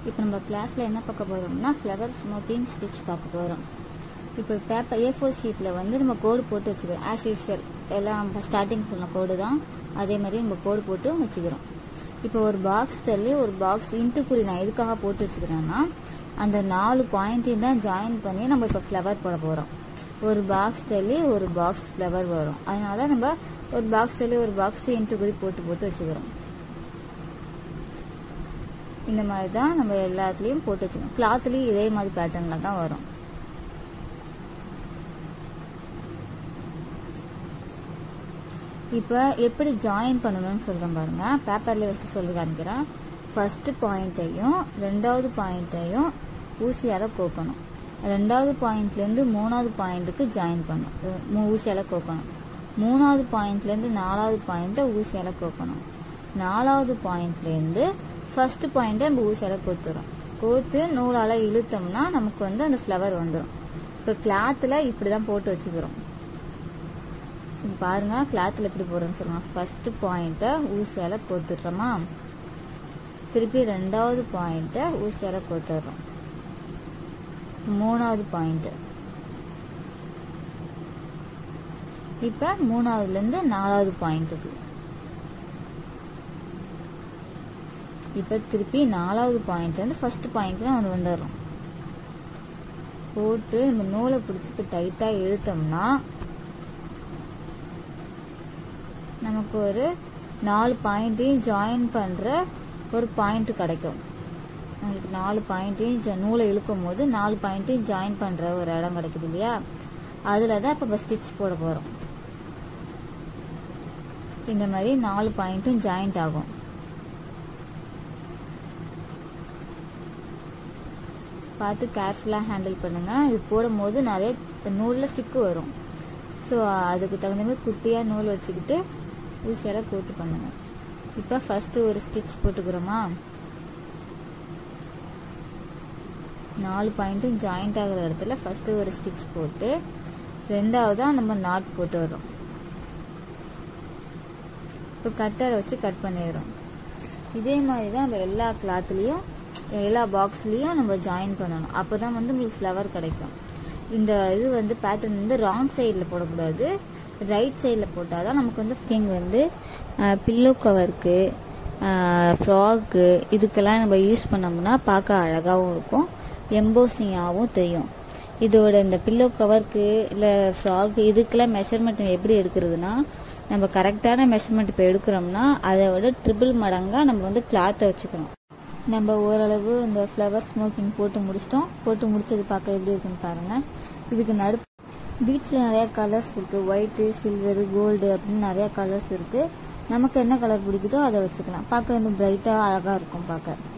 இப்போ நம்ம கிளாஸில் என்ன பார்க்க போகிறோம்னா ஃப்ளவர் ஸ்மோக்கிங் ஸ்டிச் பார்க்க போகிறோம் இப்போ பேப்பர் ஏ ஃபோர் ஷீட்டில் வந்து நம்ம கோடு போட்டு வச்சுக்கிறோம் ஆஸ் யூஷுவல் எல்லாம் ஸ்டார்டிங் சொன்ன கோடு தான் அதே மாதிரி நம்ம கோடு போட்டு வச்சுக்கிறோம் இப்போ ஒரு பாக்ஸ் தள்ளி ஒரு பாக்ஸ் இன்ட்டு குறி நான் எதுக்காக போட்டு வச்சுக்கிறேன்னா அந்த நாலு பாயிண்ட்டையும் தான் ஜாயின் பண்ணி நம்ம இப்போ ஃப்ளவர் போட போகிறோம் ஒரு பாக்ஸ் தள்ளி ஒரு பாக்ஸ் ஃப்ளவர் வரும் அதனால நம்ம ஒரு பாக்ஸ் தள்ளி ஒரு பாக்ஸ் இன்ட்டு குறி போட்டு போட்டு வச்சுக்கிறோம் இந்த மாதிரி தான் நம்ம எல்லாத்துலேயும் போட்டு வச்சுக்கணும் கிளாத்லேயும் இதே மாதிரி பேட்டர்னில் தான் வரும் இப்போ எப்படி ஜாயின் பண்ணணும்னு சொல்கிறேன் பாருங்க பேப்பரில் வச்சு சொல்லி காமிக்கிறேன் ஃபஸ்ட்டு பாயிண்ட்டையும் ரெண்டாவது பாயிண்ட்டையும் ஊசியால் கோக்கணும் ரெண்டாவது பாயிண்ட்லேருந்து மூணாவது பாயிண்ட்டுக்கு ஜாயின் பண்ணணும் ஊசியால் கோக்கணும் மூணாவது பாயிண்ட்லேருந்து நாலாவது பாயிண்ட்டை ஊசியால் கோக்கணும் நாலாவது பாயிண்ட்லேருந்து ஃபர்ஸ்ட் பாயிண்ட்டை நம்ம ஊசியால் கோத்துறோம் கோத்து நூலால் இழுத்தோம்னா நமக்கு வந்து அந்த ஃப்ளவர் வந்துடும் இப்போ கிளாத்தில் இப்படி தான் போட்டு வச்சுக்கிறோம் இப்போ பாருங்க கிளாத்தில் எப்படி போடுறோம்னு சொல்லுவாங்க ஃபர்ஸ்ட் பாயிண்ட்டை ஊசியால் கோத்துடுறோமா திருப்பி ரெண்டாவது பாயிண்ட்டை ஊசியால் கோத்துடுறோம் மூணாவது பாயிண்ட்டு இப்போ மூணாவதுலேருந்து நாலாவது பாயிண்ட்டுக்கு இப்போ திருப்பி நாலாவது பாயிண்ட்லேருந்து ஃபர்ஸ்ட் பாயிண்ட்ல வந்து வந்துடுறோம் போட்டு நம்ம நூலை பிடிச்சிட்டு டைட்டாக இழுத்தோம்னா நமக்கு ஒரு நாலு பாயிண்ட்டையும் ஜாயின் பண்ணுற ஒரு பாயிண்ட் கிடைக்கும் உங்களுக்கு நாலு பாயிண்ட்டையும் நூலை இழுக்கும் போது நாலு பாயிண்ட்டையும் ஜாயின் பண்ணுற ஒரு இடம் கிடைக்குது இல்லையா அதில் தான் இப்போ நம்ம ஸ்டிச் போட போகிறோம் இந்த மாதிரி நாலு பாயிண்ட்டும் ஜாயிண்ட் ஆகும் பார்த்து கேர்ஃபுல்லாக ஹேண்டில் பண்ணுங்கள் இது போடும்போது நிறைய நூலில் சிக்கு வரும் ஸோ அதுக்கு தகுந்த மாதிரி குட்டியாக நூல் வச்சுக்கிட்டு ஊசியால் கோத்து பண்ணுங்க இப்போ ஃபஸ்ட்டு ஒரு ஸ்டிச் போட்டுக்கிறோமா நாலு பாயிண்ட்டும் ஜாயிண்ட் ஆகிற இடத்துல ஃபஸ்ட்டு ஒரு ஸ்டிச் போட்டு ரெண்டாவதாக நம்ம நாட் போட்டு வரோம் இப்போ கட்டரை வச்சு கட் பண்ணிடுறோம் இதே மாதிரி தான் நம்ம எல்லா கிளாத்லேயும் எல்லா பாக்ஸ்லேயும் நம்ம ஜாயின் பண்ணணும் அப்போ தான் வந்து உங்களுக்கு ஃப்ளவர் கிடைக்கும் இந்த இது வந்து பேட்டர்ன் வந்து ராங் சைடில் போடக்கூடாது ரைட் சைடில் போட்டால் தான் நமக்கு வந்து கிங் வந்து பில்லோ கவருக்கு ஃப்ராக்கு இதுக்கெல்லாம் நம்ம யூஸ் பண்ணோம்னா பார்க்க அழகாகவும் இருக்கும் எம்போசிங்காகவும் தெரியும் இதோட இந்த பில்லோ கவருக்கு இல்லை ஃப்ராக் இதுக்கெல்லாம் மெஷர்மெண்ட் எப்படி எடுக்கிறதுனா நம்ம கரெக்டான மெஷர்மெண்ட் இப்போ எடுக்கிறோம்னா அதை விட ட்ரிபிள் மடங்காக நம்ம வந்து கிளாத்தை வச்சுக்கணும் நம்ம ஓரளவு இந்த ஃப்ளவர் ஸ்மோக்கிங் போட்டு முடிச்சிட்டோம் போட்டு முடிச்சது பார்க்க எப்படி இருக்குன்னு பாருங்கள் இதுக்கு நடு பீட்ஸில் நிறையா கலர்ஸ் இருக்குது ஒயிட்டு சில்வரு கோல்டு அப்படின்னு நிறையா கலர்ஸ் இருக்குது நமக்கு என்ன கலர் பிடிக்குதோ அதை வச்சுக்கலாம் பார்க்க இன்னும் பிரைட்டாக அழகாக இருக்கும் பார்க்க